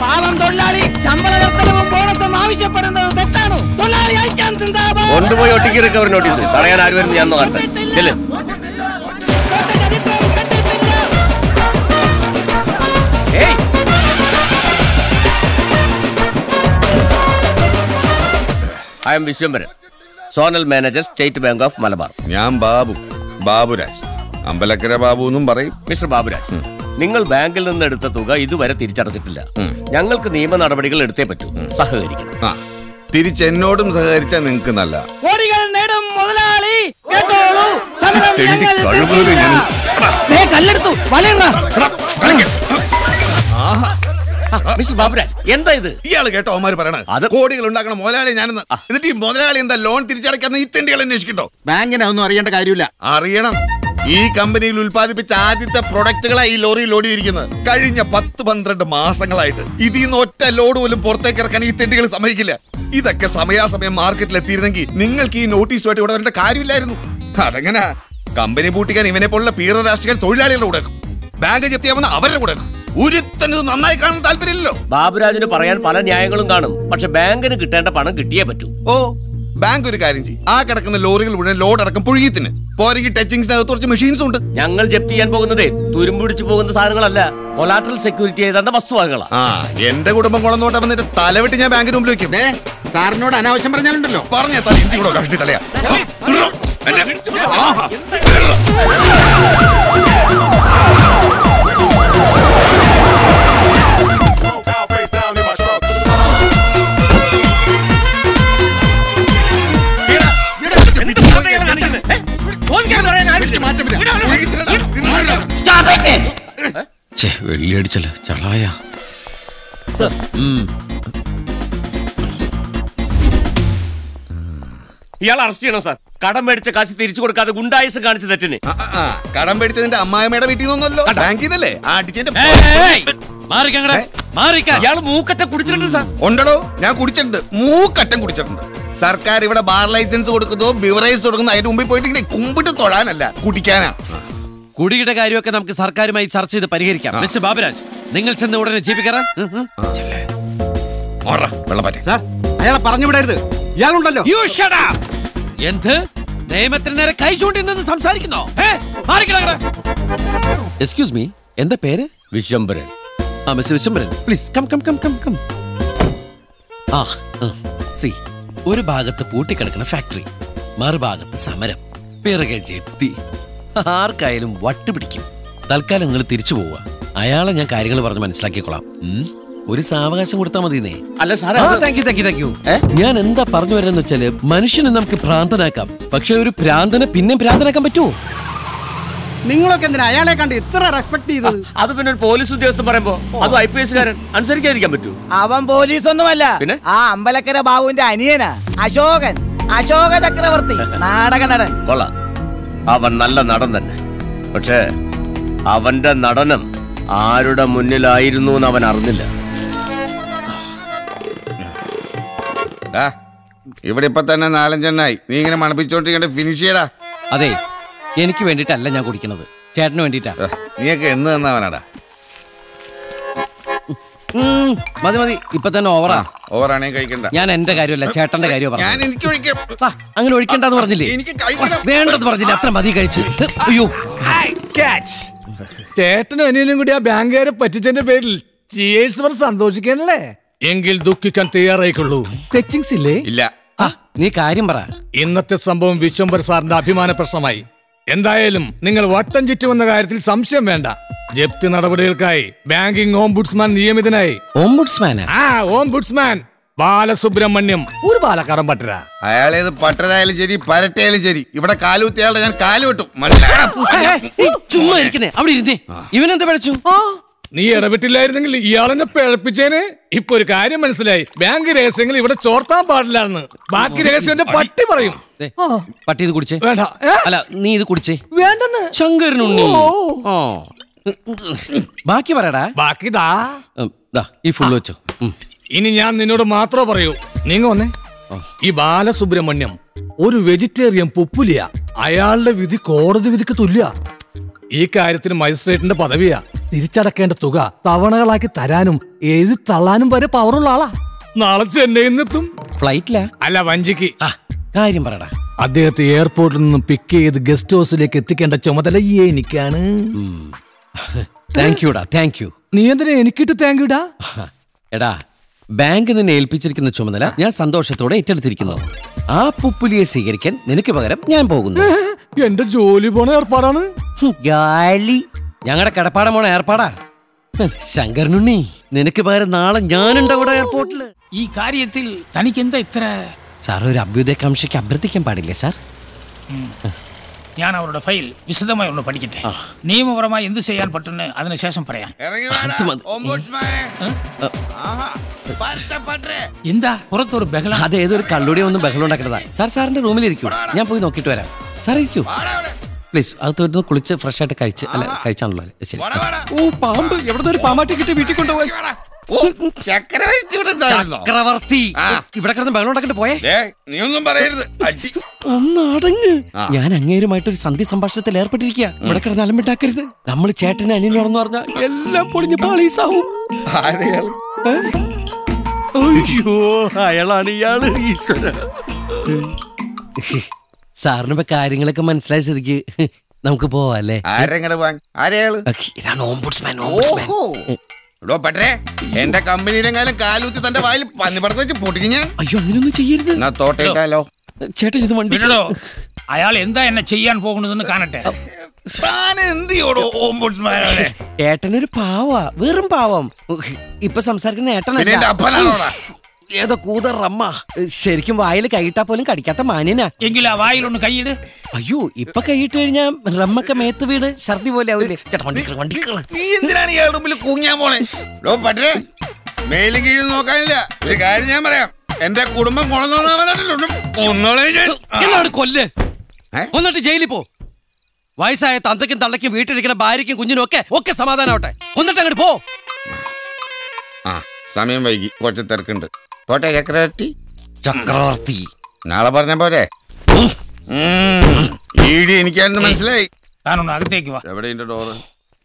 പാവം തൊഴിലാളി ശമ്പള വർധനവും ബോണസും ആവശ്യപ്പെടുന്നത് തെറ്റാണോ തൊഴിലാളി ഐക്യം സിന്ദാബാദ് കൊണ്ടുപോയി ഒട്ടിക്ക് റിക്കവറി നോട്ടീസ് തടയാൻ ആര് വരുന്നു ഞാൻ നോക്കട്ടെ ചെല്ല് hey I am Viswambharan zonal manager State Bank of Malabar ഞാൻ ബാബു ബാബുരാജ് അമ്പലക്കര ബാബു എന്നും പറയും മിസ്റ്റർ ബാബുരാജ് നിങ്ങൾ ബാങ്കിൽ നിന്ന് എടുത്ത തുക ഇതുവരെ തിരിച്ചടച്ചിട്ടില്ല ഞങ്ങൾക്ക് നിയമ നടപടികൾ എടുത്തേ പറ്റൂ സഹകരിക്കണം ആ തിരിച്ചെന്നോടും സഹകരിച്ചാൽ നിങ്ങൾക്ക് നല്ല കോടികൾ നേടും മുതലാളി കേട്ടോളൂ സമരം തെണ്ടി ഞങ്ങൾ കഴിവുകളെ ഞാൻ ദേ, കല്ലെടുത്തു വലയറ മിസ്റ്റർ ബാബുരാജ് എന്താ ഇത് ഇയാള് കേട്ടോ അവന്മാര് പറയണത് അത് കോടികൾ ഉണ്ടാക്കണം മുതലാളി ഞാനെന്ന് എന്നിട്ട് ഈ മുതലാളി എന്താ ലോൺ തിരിച്ചടയ്ക്കാന്ന് ഈ തെണ്ടികൾ അന്വേഷിക്കണ്ടോ ബാങ്കിനെ ഒന്നും അറിയേണ്ട കാര്യമില്ല അറിയണം ഈ കമ്പനിയിൽ ഉൽപ്പാദിപ്പിച്ച ആദ്യത്തെ പ്രൊഡക്റ്റുകളായി ഈ ലോറി ലോഡ് ചെയ്തിരിക്കുന്നത് കഴിഞ്ഞ പത്ത് പന്ത്രണ്ട് മാസങ്ങളായിട്ട് ഇതിൽ നിന്ന് ഒറ്റ ലോഡ് പോലും പുറത്തേക്ക് ഇറക്കാൻ ഈ തെണ്ടികൾ സമ്മതിക്കില്ല ഇതൊക്കെ സമയാസമയം മാർക്കറ്റിൽ എത്തിയിരുന്നെങ്കിൽ നിങ്ങൾക്ക് ഈ നോട്ടീസുമായിട്ട് ഇവിടെ വരേണ്ട കാര്യമില്ലായിരുന്നു അതെങ്ങനെ കമ്പനി പൂട്ടിക്കാൻ ഇവനെ പോലുള്ള പീറ രാഷ്ട്രീയ തൊഴിലാളികളുടെ കൂടെ വെക്കും. ബാങ്ക് ജപ്തിയാവുന്ന അവരുടെ കൂടെ വെക്കും. ഒരുത്തന് ഇത് നന്നായി കാണാൻ താല്പര്യമില്ലല്ലോ ബാബുരാജിന് പറയാൻ പല ന്യായങ്ങളും കാണും പക്ഷെ ബാങ്കിന് കിട്ടേണ്ട പണം കിട്ടിയേ പറ്റൂ ഓ ബാങ്ക് ഒരു കാര്യം ചെയ്യും ആ കിടക്കുന്ന ലോറികൾ മുഴുവൻ ലോഡ് അടക്കം പുഴുകിത്തിന് പോരെങ്കിൽ ടച്ചിങ്സിനകത്ത് കുറച്ച് മെഷീൻസ് ഉണ്ട് ഞങ്ങൾ ജപ്തി ചെയ്യാൻ പോകുന്നതേ തുരുമ്പിടിച്ചു പോകുന്ന സാധനങ്ങളല്ല കൊലാട്രൽ സെക്യൂരിറ്റി ചെയ്ത വസ്തുവകകളാ ആ എന്റെ കുടുംബം കുളന്നോട്ടെ വന്നിട്ട് തലവിട്ട് ഞാൻ ബാങ്കിന് മുമ്പിൽ വെക്കും ദേ സാറിനോട് അനാവശ്യം പറഞ്ഞാലുണ്ടല്ലോ പറഞ്ഞ തല ഇന്ത്യ കൂടെ കഷ്ടി തലയാ ആഹാ. വെള്ളിയടിച്ചല്ല ചളായ ഇയാൾ അറസ്റ്റ് ചെയ്യണം സാർ കടം മേടിച്ച കാശ് തിരിച്ചു കൊടുക്കാതെ ഗുണ്ടായുസ് കാണിച്ച തെറ്റിന് ആ, ആ, ആ. കടം പേടിച്ചതിന്റെ അമ്മായിമ്മയുടെ വീട്ടിൽ നിന്നല്ലോ ബാങ്കിൽ നിന്നല്ലേ ആ അടിച്ചതിന്റെ ഇയാൾ മൂക്കറ്റ കുടിച്ചിട്ടുണ്ട് സാർ ഉണ്ടോ ഞാൻ കുടിച്ചിട്ടുണ്ട് മൂക്കറ്റം കുടിച്ചിട്ടുണ്ട് സർക്കാർ ഇവിടെ ബാർ ലൈസൻസ് കൊടുക്കുന്നതോ ബിവറേജ് കൊടുക്കുന്നതോ അതിന്റെ മുമ്പിൽ പോയിട്ട് ഇങ്ങനെ കുമ്പിട്ട് തൊഴാനല്ല കുടിക്കാനാ കുടിയുടെ കാര്യമൊക്കെ നമുക്ക് സർക്കാരുമായി ചർച്ച ചെയ്ത് പരിഹരിക്കാം മിസ്റ്റർ ബാബുരാജ് നിങ്ങൾ ചെന്ന് ഉടനെ ജീപ്പ് കയറാൻ ഓറ വെള്ളപ്പാറ്റ സാർ അയാളെ പറഞ്ഞു വിടരുത് ഇയാളുണ്ടല്ലോ എന്ത് നിയമത്തിന് നേരെ കൈ ചൂണ്ടി നിന്ന് സംസാരിക്കുന്നോ എക്സ്ക്യൂസ് മീ എന്താ പേര് വിശ്വംബരൻ ആ mister Viswambharan please come come come come come ആ സി ഒരു ഭാഗത്ത് പൂട്ടിക്കിടക്കുന്ന ഫാക്ടറി മറുഭാഗത്ത് സമരം പിറകെ ജെത്തി ആർക്കായാലും വട്ടുപിടിക്കും തൽക്കാലം നിങ്ങൾ തിരിച്ചു പോവുക അയാളെ ഞാൻ കാര്യങ്ങൾ പറഞ്ഞ് മനസ്സിലാക്കിക്കോളാം ഉം? ഒരു സാവകാശം കൊടുത്താൽ മതിന്നേ അല്ല സാറേ ആ, അത് thank you, thank you, thank you. ഞാൻ എന്താ പറഞ്ഞു വരുന്നത് വെച്ചാല് മനുഷ്യനെ നമുക്ക് ഭ്രാന്തനാക്കാം പക്ഷെ ഒരു ഭ്രാന്തനെ പിന്നെ ഭ്രാന്തനാക്കാൻ പറ്റുമോ നിങ്ങളൊക്കെ എന്തിനാ അയാളെ കണ്ട് ഇത്ര റെസ്പെക്ട് ചെയ്തത് അത് പിന്നെ ഒരു പോലീസ് ഉദ്യോഗസ്ഥൻ പറയുമ്പോ അത് ഐ പി എസ് കാരൻ അനുസരിക്കാതിരിക്കാൻ പറ്റൂ അവൻ പോലീസ് ഒന്നുമല്ല പിന്നെ? ആ അമ്പലക്കര ബാബുവിന്റെ അനിയനാ അശോകൻ അശോക ചക്രവർത്തി നാടക നടൻ കൊള്ളാം അവൻ നല്ല നടൻ തന്നെ പക്ഷേ അവന്റെ നടനം ആരുടെ മുന്നിലായിരുന്നു എന്ന് അവൻ അറിഞ്ഞില്ല ഡാ, ഇവിടെ ഇപ്പൊ തന്നെ നാലഞ്ചെണ്ണായി നീ ഇങ്ങനെ മണപ്പിച്ചോണ്ടിരിക്കണ്ട ഫിനിഷ് ചെയ്യടാ അതെ എനിക്ക് വേണ്ടിയിട്ടല്ല ഞാൻ കുടിക്കണത് ചേട്ടന് വേണ്ടിയിട്ടാ ഏ, നീയൊക്കെ എന്ന് തന്നവനാടാ ഉം, മതി മതി ഇപ്പൊ തന്നെ ഓവറാ ഓവറാണെങ്കിൽ കഴിക്കണ്ട ഞാൻ എന്റെ കാര്യമല്ല ചേട്ടന്റെ കാര്യമോ ഞാൻ പറഞ്ഞു എനിക്ക് ഒഴിക്കാം അങ്ങനെ ഒഴിക്കണ്ടെന്ന് പറഞ്ഞില്ലേ എനിക്ക് കഴിക്കണം വേണ്ടെന്ന് പറഞ്ഞില്ല അത്ര മതി കഴിച്ച് അയ്യോ ചേട്ടനും അനിയനും കൂടി ആ ബാങ്കുകാരെ പറ്റിച്ചതിന്റെ പേരിൽ ചിയേഴ്സ് പറഞ്ഞ് സന്തോഷിക്കാനല്ലേ എങ്കിൽ ദുഃഖിക്കാൻ തയ്യാറായിക്കൊള്ളൂ ടച്ചിങ്സ് ഇല്ലേ ഇല്ല ആ, നീ കാര്യം പറ ഇന്നത്തെ സംഭവം വിശ്വംഭർ സാറിന്റെ അഭിമാന പ്രശ്നമായി എന്തായാലും നിങ്ങൾ വട്ടം ചുറ്റുമെന്ന കാര്യത്തിൽ സംശയം വേണ്ട ജപ്തി നടപടികൾക്കായി ബാങ്കിംഗ് ഓംബുഡ്സ്മാൻ നിയമിതനായി ഓംബുഡ്സ്മാനാ ആ ഓംബുഡ്സ്മാൻ ബാലസുബ്രഹ്മണ്യം ഒരു പാലക്കാടൻ പട്ടര അയാളേത് പട്ടരായാലും ശരി പരട്ടയായാലും ശരി ഇവിടെ കാലുകുത്തിയാളുടെ ഞാൻ കാല് വെട്ടും മനസ്സിലാക്കണം ഏയ്, ചുമ്മാ ഇരിക്കുന്നേ അവിടെ ഇരുന്നേ ഇവനെന്താ പഠിച്ചു നീ ഇടപെട്ടില്ലായിരുന്നെങ്കിൽ ഇയാളെന്നെ പിഴപ്പിച്ചേനെ ഇപ്പൊ ഒരു കാര്യം മനസ്സിലായി ബാങ്ക് രഹസ്യങ്ങൾ ഇവിടെ ചോർത്താൻ പാടില്ലാന്ന് ബാക്കി രഹസ്യം എന്റെ പട്ടി പറയും ദേ, പട്ടി ഇത് കുടിച്ചേ വേണ്ട ഏ? അല്ല നീ ഇത് കുടിച്ചേ വേണ്ടെന്ന് ശങ്കരനുണ്ണി ഓ ബാക്കി പറയടാ ബാക്കി ദാ ഉം, ദാ, ഈ ഫുള്ള് വെച്ചോ ഉം. ഇനി ഞാൻ നിന്നോട് മാത്രമേ പറയൂ നീങ്ങ വന്നേ ഈ ബാലസുബ്രഹ്മണ്യം ഒരു വെജിറ്റേറിയൻ പുപ്പുലിയ അയാളുടെ വിധി കോടതി വിധിക്ക് തുല്യ ഈ കാര്യത്തിന് മജിസ്ട്രേറ്റിന്റെ പദവിയാ തിരിച്ചടക്കേണ്ട തുക തവണകളാക്കി തരാനും എഴുതി തള്ളാനും വരെ പവറുള്ള ആളാ നാളെ ചെന്നൈയിൽ നിന്നെത്തും ഫ്ലൈറ്റിലാ അല്ല വഞ്ചിക്ക് ആ കാര്യം പറയടാ അദ്ദേഹത്തെ എയർപോർട്ടിൽ നിന്നും പിക്ക് ചെയ്ത് ഗസ്റ്റ് ഹൗസിലേക്ക് എത്തിക്കേണ്ട ചുമതല എനിക്കാണ് താങ്ക് യുടാ താങ്ക് യു നീ എന്തിനാ എനിക്കിട്ട് താങ്ക് യുടാ എടാ ബാങ്ക് നിന്നെ ഏൽപ്പിച്ചിരിക്കുന്ന ചുമതല ഞാൻ സന്തോഷത്തോടെ ഏറ്റെടുത്തിരിക്കുന്നു ആ പുപ്പുലിയെ സ്വീകരിക്കാൻ നിനക്ക് പകരം ഞാൻ പോകുന്നു എന്റെ ജോലി പോണ ഏർപ്പാടാണ് ഹും, ഗാലി ഞങ്ങളുടെ കടപ്പാടം പോണ ഏർപ്പാടാ ഹ്, ശങ്കരനുണ്ണി നിനക്ക് പകരം നാളെ ഞാനുണ്ട് അവിടെ എയർപോർട്ടില് ഈ കാര്യത്തിൽ തനിക്കെന്താ ഇത്ര സാർ ഒരു അഭ്യുദയകാംക്ഷയ്ക്ക് അഭ്യർത്ഥിക്കാൻ പാടില്ലേ സാർ ഞാൻ അവരുടെ ഫയൽ വിശദമായി ഒന്ന് പഠിക്കട്ടെ നിയമപരമായി എന്ത് ചെയ്യാൻ പറ്റുന്ന അതിനുശേഷം പറയാം ഇറങ്ങി അത് മതി. എന്താ പുറത്തൊരു ബഹളം അത് ഏതൊരു കള്ളുടി ഒന്നും ബഹളം ഉണ്ടാക്കണതാ സാർ സാറിന്റെ റൂമിലിരിക്കൂ ഞാൻ പോയി നോക്കിയിട്ട് വരാം സാർ ഇരിക്കൂ പ്ലീസ് അത് തോരുന്നു കുളിച്ച് ഫ്രഷ് ആയിട്ട് കഴിച്ച് അല്ല കഴിച്ചാണല്ലോ അല്ലേ? ശരി ഓ പാമ്പ് എവിടെ ഒരു പാമ്പാട്ടി കിട്ടി വീട്ടിൽ കൊണ്ടുപോയി ചക്രവർത്തി ഇവിടെ ഉണ്ടായിരുന്നോ? ചക്രവർത്തി ആ. ഇവിടെ കിടന്ന് ബഹളം ഉണ്ടാക്കിട്ട് പോയേ ദേ, നീ ഒന്നും പറയരുത് അടി ഒന്ന് അടങ്ങ് ആ. ഞാൻ അങ്ങേരുമായിട്ട് ഒരു സന്ധി സംഭാഷണത്തിൽ ഏർപ്പെട്ടിരിക്കുക ഇവിടെ കിടന്ന് അലമ്പിട്ടാക്കരുത് നമ്മൾ ചേട്ടന് അനിയനാണെന്ന് പറഞ്ഞാൽ എല്ലാം പൊളിഞ്ഞ് പാളീസാവും ആരെയാൾ അയ്യോ അയാളാണ് ഇയാള് ഈശ്വര സാറിന് ഇപ്പൊ കാര്യങ്ങളൊക്കെ മനസ്സിലായ സ്ഥിതിക്ക് നമുക്ക് പോവാല്ലേ ആരെങ്ങടെ പോവാൻ ആരെയാള് ഇതാണ് ഓംബുഡ്സ്മാൻ ഓംബുഡ്സ്മാൻ ഓഹോ എടോ പറ്റേ എന്റെ കമ്പനിയിലെങ്ങാലും കാലൂത്തി തന്റെ വായിൽ പന്നിപ്പടത്ത് വെച്ച് പൊട്ടിക്ക് ഞാൻ അയ്യോ അങ്ങനെയൊന്നും ചെയ്യരുത് എന്നാ തോട്ടയിട്ടാലോ ചേട്ടൻ ഇത് വണ്ടി വിടടോ അയാൾ എന്താ എന്നെ ചെയ്യാൻ പോകുന്നതെന്ന് കാണട്ടെ താൻ എന്ത് ചെയ്യോടോ ഓംബുഡ്സ്മാനെ ഏട്ടനൊരു പാവാ വെറും പാവം ഇപ്പൊ സംസാരിക്കുന്ന പിന്നെ എന്റെ അപ്പനാണോടാ? ഏട്ടനല്ല ഏതോ കൂതർ റമ്മ ശരിക്കും വായിൽ കൈയിട്ടാ പോലും കടിക്കാത്ത മാന്യനാ എങ്കിൽ ആ വായിലൊന്ന് കൈയിട് അയ്യോ ഇപ്പൊ കൈയിട്ട് കഴിഞ്ഞാ റമ്മൊക്കെ മേത്ത് വീട് ഛർദി പോലെ ആവില്ലേ ചേട്ടാ വണ്ടി കേറ്, വണ്ടി കേറ്. നീ എന്തിനാണ് ഇയാളുടെ മുമ്പിൽ കൂങ്ങിയാൻ പോണേ ഡോ പറ്റേ മേലും കീഴും നോക്കാനില്ല ഒരു കാര്യം ഞാൻ പറയാം എന്റെ കുടുംബം കൊളന്നോന്നവനായിട്ടുണ്ട് ഒന്നോളെ ഞാൻ ആ. എന്നാണ് കൊല്ല് ഏ? എന്നിട്ട് ജയിലിൽ പോ വയസ്സായ തന്തയ്ക്കും തള്ളയ്ക്കും വീട്ടിലിരിക്കുന്ന ഭാര്യയ്ക്കും കുഞ്ഞിനും ഒക്കെ ഒക്കെ സമാധാനാവട്ടെ എന്നിട്ട് അങ്ങോട്ട് പോ ആ സമയം വൈകി കുറച്ച് തിരക്കുണ്ട് പോട്ടെ ചക്രവർത്തി ചക്രവർത്തി നാളെ പറഞ്ഞ പോരെ ഈടി എനിക്കായിരുന്നു മനസ്സിലായി താനൊന്ന് അകത്തേക്ക് വാ എവിടെ എന്റെ ഡോറ്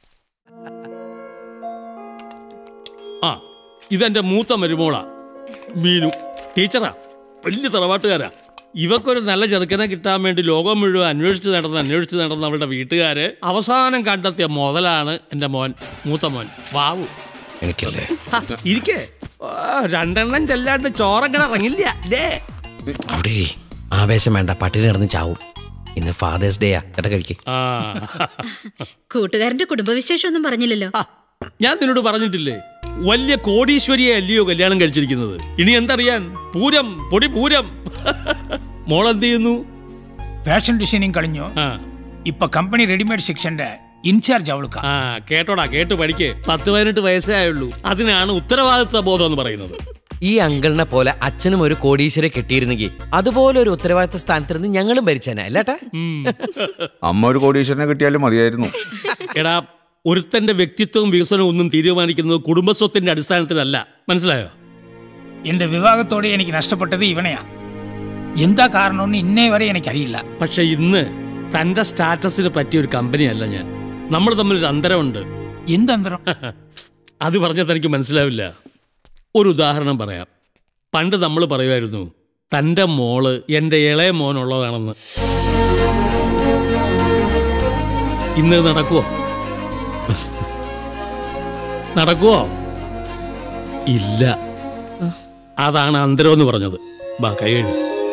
ആ ഇതെന്റെ മൂത്ത മരുമോളാ മീനു ടീച്ചറാ വലിയ തറവാട്ടുകാരാ ഇവക്കൊരു നല്ല ചെറുക്കനെ കിട്ടാൻ വേണ്ടി ലോകം മുഴുവൻ അന്വേഷിച്ച് നടന്ന് അന്വേഷിച്ച് നടന്ന അവളുടെ വീട്ടുകാര് അവസാനം കണ്ടെത്തിയ മുതലാണ് എൻ്റെ മോൻ മൂത്ത മോൻ വാവു എനിക്കല്ലേ ഇരിക്കേ ആ, രണ്ടെണ്ണം ചെല്ലാണ്ട് ചോറങ്ങനെ ഇറങ്ങില്ല അല്ലേ അവിടെ ഇരി. ആവേശം വേണ്ട പട്ടിണി കിടന്ന് ചാവും ഇന്ന് ഫാദേഴ്സ് ഡേയാ ചേട്ടാ കഴിക്ക് ആ കൂട്ടുകാരന്റെ കുടുംബവിശേഷം ഒന്നും പറഞ്ഞില്ലല്ലോ ആ, ഞാൻ നിന്നോട് പറഞ്ഞിട്ടില്ലേ വലിയ കോടീശ്വരിയെ അല്ലയോ കല്യാണം കഴിച്ചിരിക്കുന്നത് ഇനി എന്തറിയാൻ പൂരം പൊടി പൂരം മോളെന്ത് ചെയ്യുന്നു ഫാഷൻ ഡിസൈനിങ് കഴിഞ്ഞു ആ ഇപ്പൊ കമ്പനി റെഡിമെയ്ഡ് സെക്ഷന്റെ ഇൻചാർജ് അവൾക്ക് ആ കേട്ടോടാ കേട്ട് പഠിക്ക് പത്ത് പതിനെട്ട് വയസ്സേ ആയുള്ളൂ അതിനാണ് ഉത്തരവാദിത്വ ബോധം എന്ന് പറയുന്നത് ഈ അങ്കിളിനെ പോലെ അച്ഛനും ഒരു കോടീശ്വരെ കെട്ടിയിരുന്നെങ്കിൽ അതുപോലെ ഒരു ഉത്തരവാദിത്ത സ്ഥാനത്തിരുന്ന് ഞങ്ങളും ഭരിച്ചേനെ അല്ലേട്ടാ ഉം. അമ്മ ഒരു കോടീശ്വരനെ കിട്ടിയാലും മതിയായിരുന്നു എടാ ഒരുത്തന്റെ വ്യക്തിത്വവും വികസനവും ഒന്നും തീരുമാനിക്കുന്നത് കുടുംബസ്വത്തിന്റെ അടിസ്ഥാനത്തിലല്ല മനസ്സിലായോ എന്റെ വിവാഹത്തോടെ എനിക്ക് നഷ്ടപ്പെട്ടത് ഇവനെയാ എന്താ കാരണമെന്ന് ഇന്നേ വരെ എനിക്കറിയില്ല പക്ഷെ ഇന്ന് തന്റെ സ്റ്റാറ്റസിന് പറ്റിയ ഒരു കമ്പനിയല്ല ഞാൻ നമ്മൾ തമ്മിലൊരു അന്തരമുണ്ട് എന്തന്തരം അത് പറഞ്ഞാൽ തനിക്ക് മനസ്സിലാവില്ല ഒരു ഉദാഹരണം പറയാം പണ്ട് നമ്മൾ പറയുമായിരുന്നു തൻ്റെ മോള് എൻ്റെ ഇളയ മോനുള്ളതാണെന്ന് ഇന്ന് നടക്കുവോ നടക്കുവോ ഇല്ല അതാണ് അന്തരം എന്ന് പറഞ്ഞത് ബാ കൈ കഴുക്.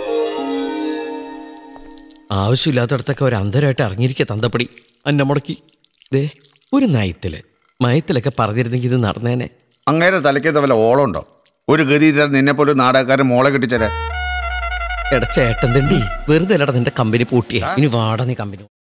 ആവശ്യമില്ലാത്തടത്തൊക്കെ ഒരു അന്തരമായിട്ട് ഇറങ്ങിയിരിക്കുക തന്തപ്പടി അന്നെ മുടക്കി ദേ ഒരു നയത്തില് മയത്തിലൊക്കെ പറഞ്ഞിരുന്നെങ്കിൽ ഇത് നടന്നേനെ അങ്ങേരെ തലയ്ക്കത് വല്ല ഓളമുണ്ടോ ഒരു ഗതി നിന്നെ പോലെ ഒരു നാടകക്കാരൻ മോളെ കെട്ടിച്ചേരാ എടാ ചേട്ടൻ തണ്ടി വെറുതെ അല്ലടാ നിന്റെ കമ്പനി പൂട്ടിയേ ഇനി വാട നീ കമ്പനി